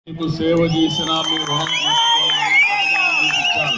మీకు సేవ చేసినా మీ రుణం తీర్చుకోవాలని ఇచ్చారు.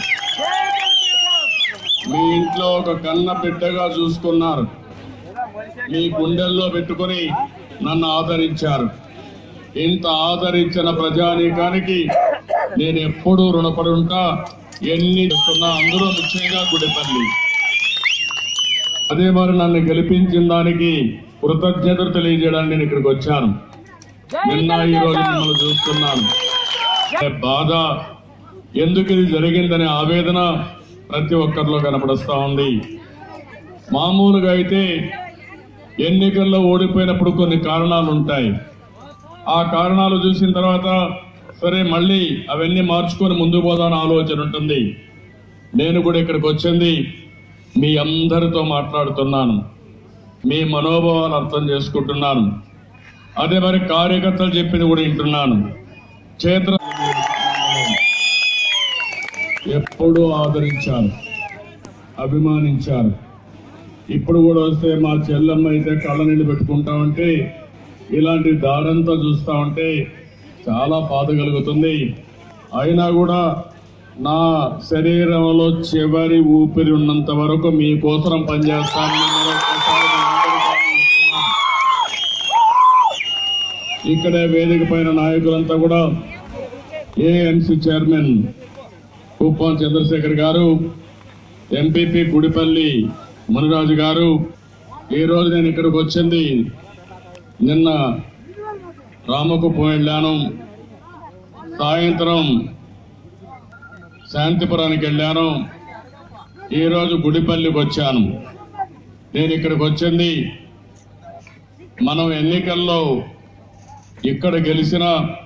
మీ ఇంట్లో ఒక కన్న బిడ్డగా చూసుకున్నారు మీ గుండెల్లో పెట్టుకొని నన్ను ఆదరించారు ఇంత ఆదరించిన ప్రజానీకానికి నేను ఎప్పుడూ రుణపడి ఉంటా ఎన్ని చేస్తున్నా అందులో ముఖ్యంగా గుడిపల్లి అదే మరి నన్ను గెలిపించిన దానికి కృతజ్ఞతలు తెలియజేయడానికి నేను ఇక్కడికి వచ్చాను నిన్న ఈ రోజు మిమ్మల్ని చూస్తున్నాను ఏ బాధ ఎందుకు ఇది జరిగిందనే ఆవేదన ప్రతి ఒక్కరిలో కనపడుస్తా ఉంది మామూలుగా అయితే ఎన్నికల్లో ఓడిపోయినప్పుడు కొన్ని కారణాలు ఉంటాయి ఆ కారణాలు చూసిన తర్వాత సరే మళ్ళీ అవన్నీ మార్చుకొని ముందుకు పోదాని ఆలోచన ఉంటుంది నేను కూడా ఇక్కడికి వచ్చింది మీ అందరితో మాట్లాడుతున్నాను మీ మనోభావాలు అర్థం చేసుకుంటున్నాను అదే మరి కార్యకర్తలు చెప్పింది కూడా వింటున్నాను క్షేత్ర ఎప్పుడూ ఆదరించారు అభిమానించారు ఇప్పుడు కూడా వస్తే మా చెల్లమ్మ అయితే కళ్ళ నీళ్ళు పెట్టుకుంటా ఉంటే ఇలాంటి దారంతా చూస్తా ఉంటే చాలా బాధ కలుగుతుంది అయినా కూడా నా శరీరంలో చివరి ఊపిరి ఉన్నంత వరకు మీకోసం పనిచేస్తానని మరొకసారి మీ అందరికీ చెప్తున్నాను. ఇక్కడే వేదిక పైన నాయకులంతా కూడా ఏఎంసీ చైర్మన్ కుప్పం చంద్రశేఖర్ గారు ఎంపీపీ గుడిపల్లి మునిరాజు గారు ఈ రోజు నేను ఇక్కడికి వచ్చింది నిన్న రామకుప్పం వెళ్ళాను సాయంత్రం శాంతిపురానికి వెళ్ళాను ఈరోజు గుడిపల్లికి వచ్చాను నేను ఇక్కడికి వచ్చింది మనం ఎన్నికల్లో ఇక్కడ గెలిచిన